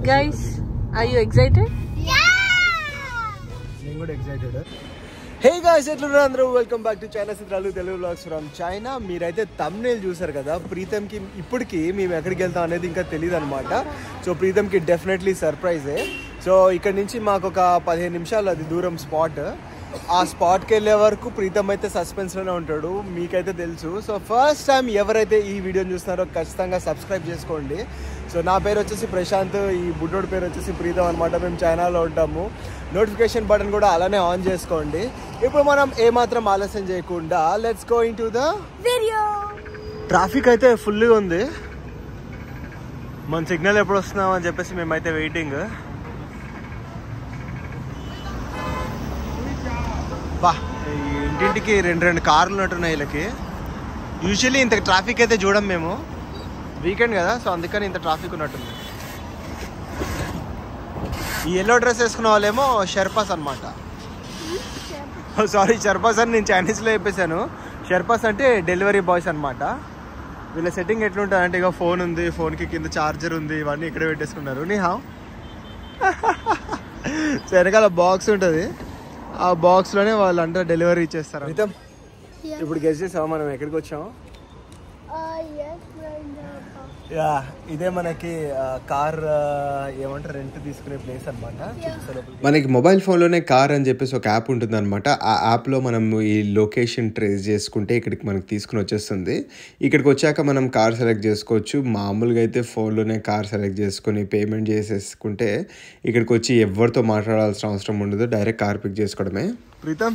Guys I you excited నేను కూడా excited hey guys ఎట్లున్నారు అందరూ వెల్కమ్ బ్యాక్ టు చైనా చిత్రాలు తెలుగు బ్లాగ్స్ ఫ్రమ్ చైనా మీరైతే తమ్నేల్ చూసారు కదా ప్రీతంకి ఇప్పటికి మేము ఎక్కడికి వెళ్తాం అనేది ఇంకా తెలియదు అనమాట సో ప్రీతంకి డెఫినెట్లీ సర్ప్రైజే సో ఇక్కడ నుంచి మాకు ఒక పదిహేను నిమిషాలు అది దూరం స్పాట్ ఆ స్పాట్కి వెళ్ళే వరకు ప్రీతం అయితే సస్పెన్స్లోనే ఉంటాడు మీకైతే తెలుసు సో ఫస్ట్ టైం ఎవరైతే ఈ వీడియోని చూస్తున్నారో ఖచ్చితంగా సబ్స్క్రైబ్ చేసుకోండి సో నా పేరు వచ్చేసి ప్రశాంత్ ఈ బుడ్డోడి పేరు వచ్చేసి ప్రీతం అనమాట మేము చైనాలో ఉంటాము నోటిఫికేషన్ బటన్ కూడా అలానే ఆన్ చేసుకోండి ఇప్పుడు మనం ఏమాత్రం ఆలస్యం చేయకుండా let's go into the video traffic అయితే ఫుల్గా ఉంది మన సిగ్నల్ ఎప్పుడు వస్తున్నాం అని చెప్పేసి మేమైతే వెయిటింగ్ బా ఈ ఇంటింటికి రెండు రెండు కార్లు ఉన్నట్టున్నాయి వీళ్ళకి యూజువల్లీ ఇంత ట్రాఫిక్ అయితే చూడం మేము వీకెండ్ కదా సో అందుకని ఇంత ట్రాఫిక్ ఉన్నట్టుంది ఈ ఎల్లో డ్రెస్ వేసుకున్న వాళ్ళేమో షెర్పాస్ అనమాట సారీ షెర్పాస్ అని నేను చైనీస్లో చెప్పేశాను షెర్పాస్ అంటే డెలివరీ బాయ్స్ అనమాట వీళ్ళ సెట్టింగ్ ఎట్లుంటుంది అంటే ఇక ఫోన్ ఉంది ఫోన్కి కింద చార్జర్ ఉంది ఇవన్నీ ఇక్కడే పెట్టేసుకున్నారు నీ హా సో వెనకాల బాక్స్ ఉంటుంది ఆ బాక్స్లోనే వాళ్ళంతా డెలివరీ ఇచ్చేస్తారు మితం ఇప్పుడు గెస్ట్ చేసావా మనం ఎక్కడికి వచ్చాము యా ఇదే మనకి కార్ ఏమంటారు రెంట్ తీసుకునే ప్లేస్ అనమాట మనకి మొబైల్ ఫోన్లోనే కార్ అని చెప్పేసి ఒక యాప్ ఉంటుంది అనమాట ఆ యాప్లో మనం ఈ లొకేషన్ ట్రేస్ చేసుకుంటే ఇక్కడికి మనకి తీసుకుని వచ్చేస్తుంది ఇక్కడికి వచ్చాక మనం కార్ సెలెక్ట్ చేసుకోవచ్చు మామూలుగా అయితే ఫోన్లోనే కార్ సెలెక్ట్ చేసుకుని పేమెంట్ చేసేసుకుంటే ఇక్కడికి వచ్చి ఎవరితో మాట్లాడాల్సిన అవసరం ఉండదు డైరెక్ట్ కార్ పిక్ చేసుకోవడమే ప్రీతం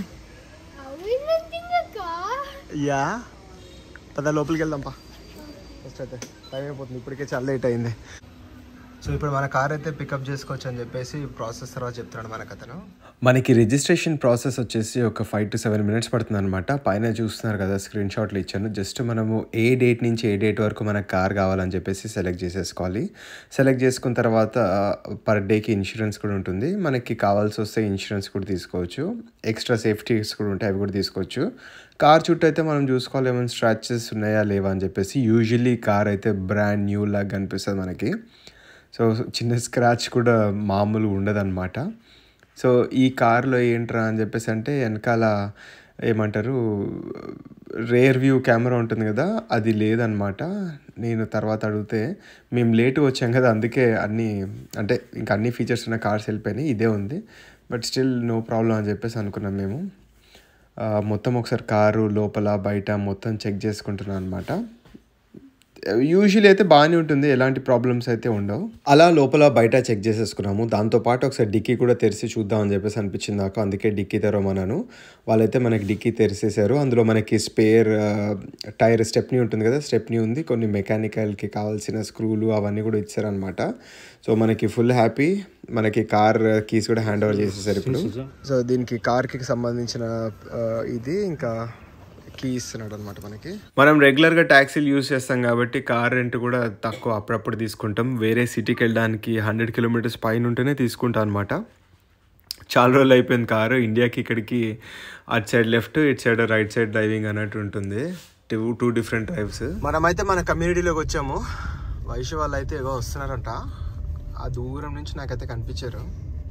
యా పద లోపలికి వెళ్దాం పా ఫస్ట్ అయితే టైం అయిపోతుంది ఇప్పటికే చాలా లేట్ అయింది సో ఇప్పుడు మన కార్ అయితే పికప్ చేసుకోవచ్చు అని చెప్పేసి ప్రాసెస్ తర్వాత చెప్తున్నాడు మనకు అతను మనకి రిజిస్ట్రేషన్ ప్రాసెస్ వచ్చేసి ఒక ఫైవ్ టు సెవెన్ మినిట్స్ పడుతుంది అనమాట పైన చూస్తున్నారు కదా స్క్రీన్ షాట్లు ఇచ్చాను జస్ట్ మనము ఏ డేట్ నుంచి ఏ డేట్ వరకు మనకు కార్ కావాలని చెప్పేసి సెలెక్ట్ చేసేసుకోవాలి సెలెక్ట్ చేసుకున్న తర్వాత పర్ డేకి ఇన్సూరెన్స్ కూడా ఉంటుంది మనకి కావాల్సి వస్తే ఇన్సూరెన్స్ కూడా తీసుకోవచ్చు ఎక్స్ట్రా సేఫ్టీస్ కూడా ఉంటాయి అవి కూడా తీసుకోవచ్చు కార్ చుట్టూ అయితే మనం చూసుకోవాలి ఏమైనా స్క్రాచెస్ ఉన్నాయా లేవా అని చెప్పేసి యూజువల్లీ కార్ అయితే బ్రాండ్ న్యూ లాగా కనిపిస్తుంది మనకి సో చిన్న స్క్రాచ్ కూడా మామూలు ఉండదన్నమాట సో ఈ కార్లో ఏంట్రా అని చెప్పేసి అంటే వెనకాల ఏమంటారు రేర్ వ్యూ కెమెరా ఉంటుంది కదా అది లేదనమాట నేను తర్వాత అడిగితే మేము లేటు వచ్చాం కదా అందుకే అన్నీ అంటే ఇంకా అన్ని ఫీచర్స్ ఉన్న కార్స్ వెళ్ళిపోయినాయి ఇదే ఉంది బట్ స్టిల్ నో ప్రాబ్లం అని చెప్పేసి అనుకున్నాం మేము ఆ, మొత్తం ఒకసారి కారు లోపల బయట మొత్తం చెక్ చేసుకుంటున్నాను అనమాట యూజువల్లీ అయితే బాగానే ఉంటుంది ఎలాంటి ప్రాబ్లమ్స్ అయితే ఉండవు అలా లోపల బయట చెక్ చేసేసుకున్నాము దాంతోపాటు ఒకసారి డిక్కీ కూడా తెరిచి చూద్దాం అని చెప్పేసి అనిపించింది నాకు అందుకే డిక్కీ తెరవమన్నాను వాళ్ళైతే మనకి డిక్కీ తెరిసేశారు అందులో మనకి స్పేర్ టైర్ స్టెప్నీ ఉంటుంది కదా స్టెప్నీ ఉంది కొన్ని మెకానికల్కి కావాల్సిన స్క్రూలు అవన్నీ కూడా ఇచ్చారనమాట సో మనకి ఫుల్ హ్యాపీ మనకి కార్ కీస్ కూడా హ్యాండ్ ఓవర్ చేసేసారు ఇప్పుడు సో దీనికి కార్కి సంబంధించిన ఆ, ఇది ఇంకా కీ ఇస్తున్నాడు అనమాట మనకి మనం రెగ్యులర్గా ట్యాక్సీలు యూజ్ చేస్తాం కాబట్టి కార్ రెంట్ కూడా తక్కువ అప్పుడప్పుడు తీసుకుంటాం వేరే సిటీకి వెళ్ళడానికి హండ్రెడ్ కిలోమీటర్స్ పైన ఉంటేనే తీసుకుంటాం అనమాట చాలా రోజులు అయిపోయింది కారు ఇండియాకి ఇక్కడికి అటు సైడ్ లెఫ్ట్ ఇటు సైడ్ రైట్ సైడ్ డ్రైవింగ్ అన్నట్టు ఉంటుంది టూ టూ డిఫరెంట్ డ్రైవ్స్ మనమైతే మన కమ్యూనిటీలోకి వచ్చాము వైశ్య వాళ్ళు అయితే ఏవో వస్తున్నారంట ఆ దూరం నుంచి నాకైతే కనిపించారు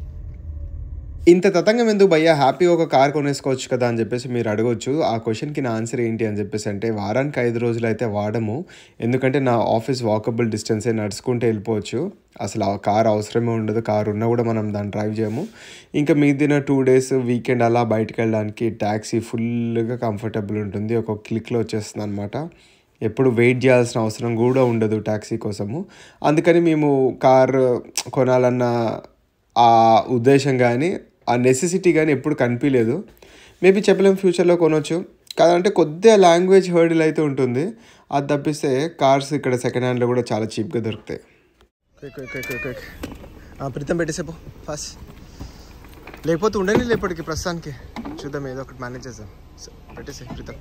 ఇంత తతంగం ఎందుకు భయ్యా హ్యాపీ ఒక కార్ కొనేసుకోవచ్చు కదా అని చెప్పేసి మీరు అడగొచ్చు ఆ క్వశ్చన్కి నా ఆన్సర్ ఏంటి అని చెప్పేసి అంటే వారానికి ఐదు రోజులు అయితే వాడము ఎందుకంటే నా ఆఫీస్ వాకబుల్ డిస్టెన్సే నడుచుకుంటే వెళ్ళిపోవచ్చు అసలు ఆ కార్ అవసరమే ఉండదు కార్ ఉన్నా కూడా మనం దాన్ని డ్రైవ్ చేయము ఇంకా మిగిలిన టూ డేస్ వీకెండ్ అలా బయటకు వెళ్ళడానికి ట్యాక్సీ ఫుల్గా కంఫర్టబుల్ ఉంటుంది ఒక క్లిక్లో వచ్చేస్తుంది అనమాట ఎప్పుడు వెయిట్ చేయాల్సిన అవసరం కూడా ఉండదు ట్యాక్సీ కోసము అందుకని మేము కార్ కొనాలన్న ఆ ఉద్దేశం కానీ ఆ నెసెసిటీ కానీ ఎప్పుడు కనిపించలేదు మేబీ చెప్పలేం ఫ్యూచర్లో కొనవచ్చు కాదంటే కొద్దిగా లాంగ్వేజ్ హర్డిల్ అయితే ఉంటుంది అది తప్పిస్తే కార్స్ ఇక్కడ సెకండ్ హ్యాండ్లో కూడా చాలా చీప్గా దొరుకుతాయి quick quick quick quick quick ఆ, ప్రీతం పెట్టేసేపో ఫస్ట్ లేకపోతే ఉండని లేపటికి ప్రస్తుతానికి చూద్దాం ఏదో ఒకటి మేనేజ్ చేద్దాం స- పెట్టేసే Preetham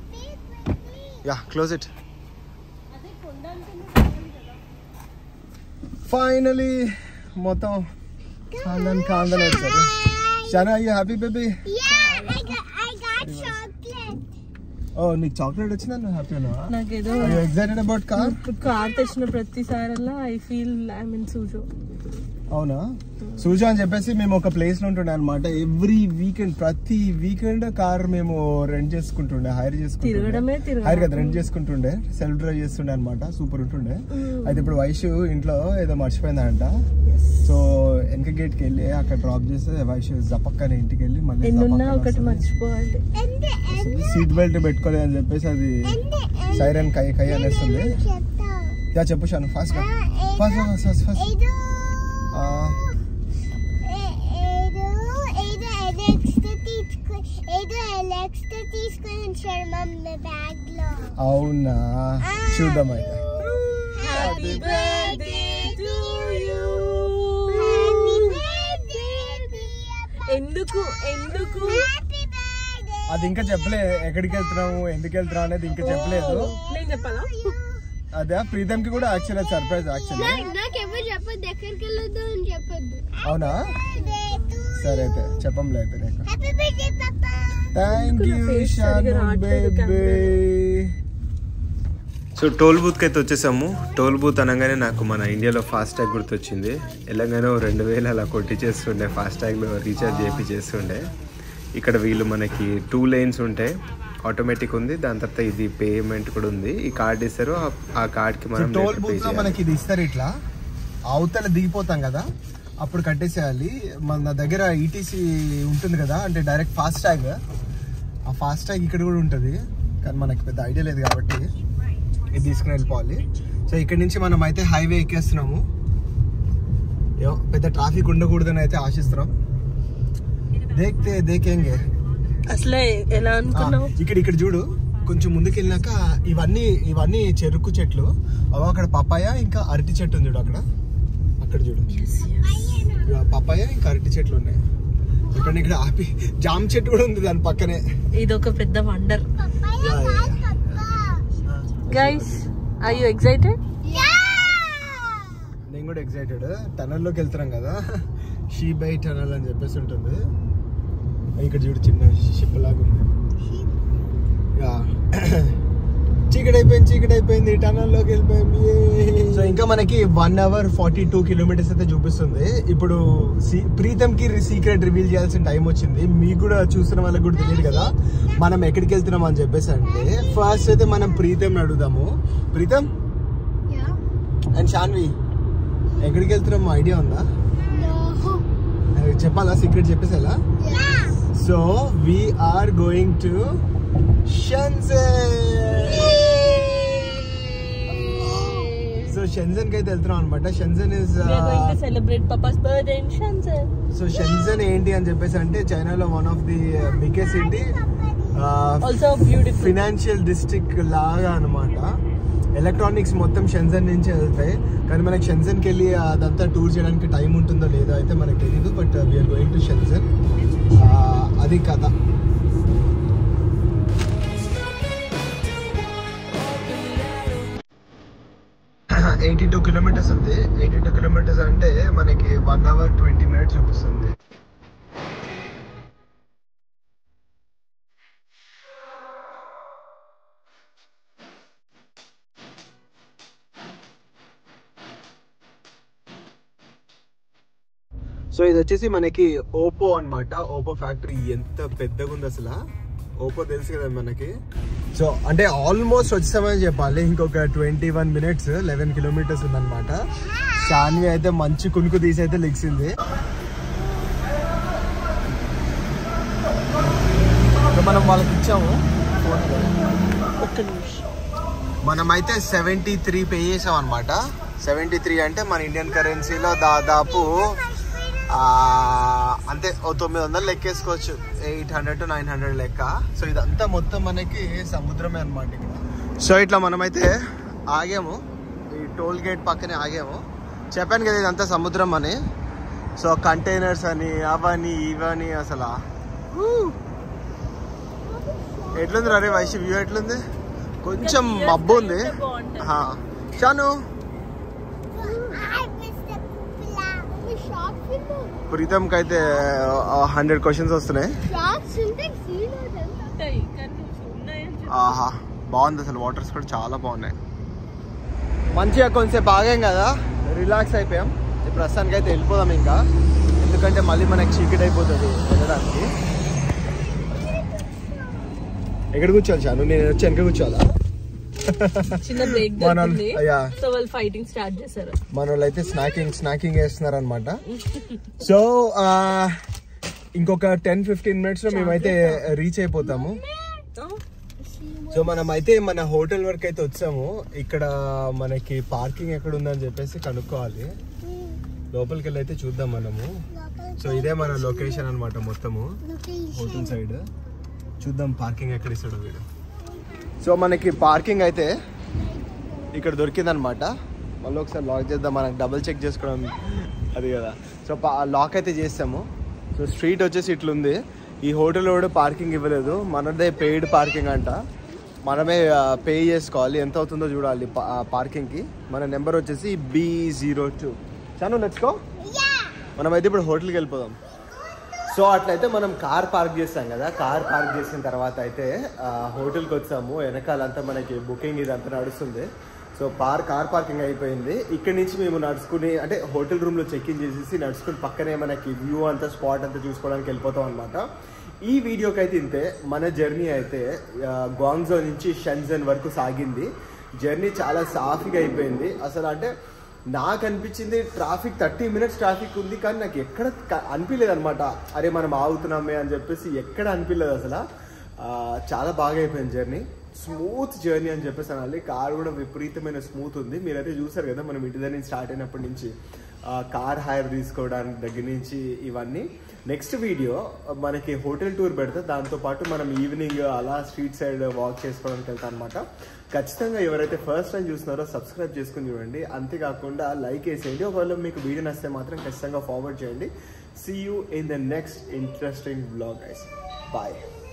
yeah close it finally మొత్తం కాందన్ కాందన్ వచ్చారు షానా అయ్యి happy baby Yeah, I got, I got chocolate. ఓ నీకు చాక్లెట్ వచ్చిందా నువ్వు హ్యాపీనా నాకేదో ఎక్సైటెడ్ అబౌట్ కార్ కార్ తెచ్చిన ప్రతిసారల్లా ఐ ఫీల్ ఐ మీన్ సూజో అవునా సూజా అని చెప్పేసి మేము ఒక ప్లేస్ లో ఉంటుండే అనమాట ఎవ్రీ వీకెండ్ ప్రతి వీకెండ్ కార్ మేము రెంట్ చేసుకుంటుండే హైర్ చేసుకుంటుండే తిరగడమే హైర్ కదా తిరగడం రెంట్ చేసుకుంటుండే సెల్ఫ్ డ్రైవ్ చేస్తుండే అనమాట సూపర్ ఉంటుండే అయితే ఇప్పుడు వైషు ఇంట్లో ఏదో మర్చిపోయిందంట సో వెనక గేట్ కి వెళ్ళి అక్కడ డ్రాప్ చేస్తే వైషు జపక్కన ఇంటికి వెళ్ళి మళ్ళీ ఎన్నున్నా ఒకటి మర్చిపోవాలి సీట్ బెల్ట్ పెట్టుకోలేదు అని చెప్పేసి అది సైరన్ కై కై అనేస్తుంది యా చెప్పు Shanu fast fast fast fast fast bag లో అవునా చూద్దాం అయితే happy birthday to you happy birthday ఎందుకు ఎందుకు హ్యాపీ బర్త్డే అది ఇంకా చెప్పలేదు ఎక్కడికి వెళ్తున్నాము ఎందుకు వెళ్తున్నాం అనేది ఇంకా చెప్పలేదు నేను చెప్పాలా అదే ప్రీతం కి కూడా యాక్చువల్ సర్ప్రైజ్ యాక్చువల్లీ నాకెవరు చెప్పొద్దు ఎక్కడికి వెళ్ళొద్దు అని చెప్పొద్దు అవునా సరే అయితే చెప్పంలే అయితే నీకు హ్యాపీ బర్త్డే పాపా థ్యాంక్ యూ నా face షాను సరిగా రావట్లేదు బేబీ సో టోల్ బూత్కి అయితే వచ్చేసాము టోల్ బూత్ అనగానే నాకు మన ఇండియాలో ఫాస్ట్ ట్యాగ్ గుర్తొచ్చింది ఎలాగైనా ఓ రెండు వేలు అలా కొట్టి చేస్తుండే ఫాస్ట్ ట్యాగ్లో రీఛార్జ్ చేపి చేస్తుండే ఇక్కడ వీళ్ళు మనకి టూ లైన్స్ ఉంటాయి ఆటోమేటిక్ ఉంది దాని తర్వాత ఇది పేమెంట్ కూడా ఉంది ఈ కార్డ్ ఇస్తారు ఆ- ఆ కార్డ్కి మనం టోల్ later pay బూత్ లో చేయాలి. మనకి ఇది ఇస్తారు ఇట్లా అవతల దిగిపోతాం కదా అప్పుడు కట్టేసేయాలి మన దగ్గర ఈటీసీ ఉంటుంది కదా అంటే డైరెక్ట్ ఫాస్ట్ ట్యాగ్ ఆ ఫాస్ట్ ట్యాగ్ ఇక్కడ కూడా ఉంటుంది కానీ మనకి పెద్ద ఐడియా లేదు కాబట్టి ఇది తీసుకుని వెళ్ళిపోవాలి సో ఇక్కడ నుంచి మనం అయితే హైవే ఎక్కేస్తున్నాము ఏమో పెద్ద ట్రాఫిక్ ఉండకూడదని అయితే ఆశిస్తున్నాం దేక్తే దేకేంగే అసలే ఎలా అనుకున్నావు ఆ, ఇక్కడ ఇక్కడ చూడు కొంచెం ముందుకు వెళ్ళినాక ఇవన్నీ ఇవన్నీ చెరుకు చెట్లు అవి అక్కడ పపాయ ఇంకా అరటి చెట్టు ఉంది చూడు అక్కడ అక్కడ చూడు ఇక పపాయ ఇంకా అరటి చెట్లు ఉన్నాయి ఇక్కడ ఇక్కడ ఆపి జామ చెట్టు కూడా ఉంది దాని పక్కనే ఇది ఒక పెద్ద wonder yeah, yeah, yeah. Guys I you excited నేను కూడా ఎక్సైటెడ్ టనల్ లోకి వెళ్తున్నాం కదా షీ బై టనల్ అని చెప్పేసి ఉంటుంది ఇక్కడ చూడు చిన్న షిప్ లాగా ఉంది యా. చీకటి అయిపోయింది చీకటి అయిపోయింది టనల్ లోకి వెళ్ళిపోయింది సో ఇంకా మనకి one hour forty two kilometres అయితే చూపిస్తుంది ఇప్పుడు సీ- ప్రీతం కి సీక్రెట్ రివీల్ చేయాల్సిన టైం వచ్చింది మీకు కూడా చూస్తున్న వాళ్ళకి కూడా తెలియదు కదా మనం ఎక్కడికి వెళ్తున్నాం అని చెప్పేసి అంటే ఫస్ట్ అయితే మనం ప్రీతం అడుగుదాము ప్రీతం అండ్ షాన్వి ఎక్కడికి వెళ్తున్నాం ఐడియా ఉందా చెప్పాలా సీక్రెట్ చెప్పేసేలా so we're going to Shenzhen so Shenzhen కి అయితే వెళ్తున్నాం అనమాట Shenzhen is we are going to celebrate papa's birthday in Shenzhen so Shenzhen ఏంటి అని చెప్పేసి అంటే చైనాలో one of the biggest city also beautiful financial district లాగా అనమాట ఎలక్ట్రానిక్స్ మొత్తం షెన్జన్ నుంచి వెళ్తాయి కానీ మనకి షెన్జన్కి వెళ్ళి అదంతా టూర్ చేయడానికి టైం ఉంటుందో లేదో అయితే మనకు తెలియదు but we're going to Shenzhen అది కథ ఎయిటీ టూ కిలోమీటర్స్ ఉంది ఎయిటీ టూ కిలోమీటర్స్ అంటే మనకి వన్ అవర్ ట్వంటీ మినిట్స్ చూపిస్తుంది సో ఇది వచ్చేసి మనకి ఓపో అన్నమాట ఓపో ఫ్యాక్టరీ ఎంత పెద్దగా ఉంది అసలు ఓపో తెలుసు కదా మనకి సో అంటే ఆల్మోస్ట్ వచ్చామని చెప్పాలి ఇంకొక twenty one minutes eleven kilometres ఉందన్నమాట షాన్వి అయితే మంచి కునుకు తీసి అయితే లెగ్సింది సో మనం వాళ్ళకి ఇచ్చాము ఒక్క నిమిషం మనమైతే సెవెంటీ త్రీ పే చేసాం అనమాట సెవెంటీ త్రీ అంటే మన ఇండియన్ కరెన్సీలో దాదాపు ఆ, అంతే ఓ తొమ్మిది వందలు లెక్కేసుకోవచ్చు eight hundred to nine hundred లెక్క సో ఇదంతా మొత్తం మనకి సముద్రమే అనమాట ఇక్కడ సో ఇట్లా మనమైతే ఆగాము ఈ టోల్ గేట్ పక్కనే ఆగాము చెప్పాను కదా ఇదంతా సముద్రం అని సో కంటైనర్స్ అని అవని ఇవని అసలు ఎట్లుంది రే వైషి వ్యూ ఎట్లుంది కొంచెం మబ్బు ఉంది బాగుంటుంది. హా. షాను షార్ట్స్ ప్రీతంకి అయితే హండ్రెడ్ క్వశ్చన్స్ వస్తున్నాయి షార్ట్స్ ఉంటే సీన్ ఉంటాయి కానీ ఉన్నాయని చెప్పి ఆహా బాగుంది అసలు వాటర్స్ కూడా చాలా బాగున్నాయి మంచిగా కొంచెంసేపు ఆగాం కదా రిలాక్స్ అయిపోయాం ఈ ప్రస్తుతానికి అయితే వెళ్ళిపోదాం ఇంకా ఎందుకంటే మళ్ళీ మనకి చీకటి అయిపోతుంది వెళ్ళడానికి ఎక్కడ కూర్చోవాలి చాను నేను వచ్చి వెనక కూర్చోవాలా చిన్న బ్రేక్ మనం- దొరికింది అయ్యా. సో వాళ్ళు ఫైటింగ్ స్టార్ట్ చేశారు మన వాళ్ళు అయితే స్నాకింగ్ స్నాకింగ్ వేస్తున్నారు అనమాట సో ఇంకొక టెన్ ఫిఫ్టీన్ మినిట్స్ లో మేమైతే రీచ్ అయిపోతాము సో మనం అయితే మన హోటల్ వరకు అయితే వచ్చాము ఇక్కడ మనకి పార్కింగ్ ఎక్కడ ఉందని చెప్పేసి కనుక్కోవాలి లోపలికి వెళ్ళి అయితే చూద్దాం మనము సో ఇదే మన లొకేషన్ అన్నమాట మొత్తము హోటల్ సైడ్ చూద్దాం పార్కింగ్ ఎక్కడ ఇస్తాడో వీడు సో మనకి పార్కింగ్ అయితే ఇక్కడ దొరికిందనమాట మళ్ళీ ఒకసారి లాక్ చేద్దాం మనకి డబుల్ చెక్ చేసుకోవడం అది కదా సో లాక్ అయితే చేసాము సో స్ట్రీట్ వచ్చేసి ఇట్లుంది ఈ హోటల్ కూడా పార్కింగ్ ఇవ్వలేదు మనదే పెయిడ్ పార్కింగ్ అంట మనమే పే చేసుకోవాలి ఎంత అవుతుందో చూడాలి పార్కింగ్కి మన నెంబర్ వచ్చేసి బి జీరో టూ చాను లెట్స్కో మనమైతే ఇప్పుడు హోటల్కి వెళ్ళిపోదాం సో అట్లయితే మనం కార్ పార్క్ చేస్తాం కదా కార్ పార్క్ చేసిన తర్వాత అయితే ఆ, హోటల్కి వచ్చాము వెనకాలంతా మనకి బుకింగ్ ఇదంతా నడుస్తుంది సో పార్ కార్ పార్కింగ్ అయిపోయింది ఇక్కడి నుంచి మేము నడుచుకుని అంటే హోటల్ రూమ్లో చెక్ ఇన్ చేసేసి నడుచుకుని పక్కనే మనకి వ్యూ అంతా స్పాట్ అంతా చూసుకోవడానికి వెళ్ళిపోతాం అనమాట ఈ వీడియోకి అయితే ఇంతే మన జర్నీ అయితే ఆ, గ్వాంగ్జో నుంచి షెన్జన్ వరకు సాగింది జర్నీ చాలా సాఫీగా అయిపోయింది అసలు అంటే నాకు అనిపించింది ట్రాఫిక్ థర్టీ మినిట్స్ ట్రాఫిక్ ఉంది కానీ నాకు ఎక్కడ క- అనిపించలేదు అనమాట అరే మనం ఆగుతున్నామే అని చెప్పేసి ఎక్కడ అనిపించలేదు అసలు ఆ, చాలా బాగా అయిపోయింది జర్నీ స్మూత్ జర్నీ అని చెప్పేసి అనాలి కార్ కూడా విపరీతమైన స్మూత్ ఉంది మీరైతే చూసారు కదా మనం ఇంటి దగ్గర నుంచి స్టార్ట్ అయినప్పటి నుంచి కార్ హైర్ తీసుకోవడానికి దగ్గర నుంచి ఇవన్నీ నెక్స్ట్ వీడియో మనకి హోటల్ టూర్ పెడితే దాంతోపాటు మనం ఈవినింగ్ అలా స్ట్రీట్ సైడ్ వాక్ చేసుకోవడానికి వెళ్తాం అనమాట ఖచ్చితంగా ఎవరైతే ఫస్ట్ టైం చూస్తున్నారో సబ్స్క్రైబ్ చేసుకుని చూడండి అంతేకాకుండా లైక్ వేసేయండి ఒకవేళ మీకు వీడియో నచ్చితే మాత్రం ఖచ్చితంగా ఫార్వర్డ్ చేయండి see you in the next interesting blog guys bye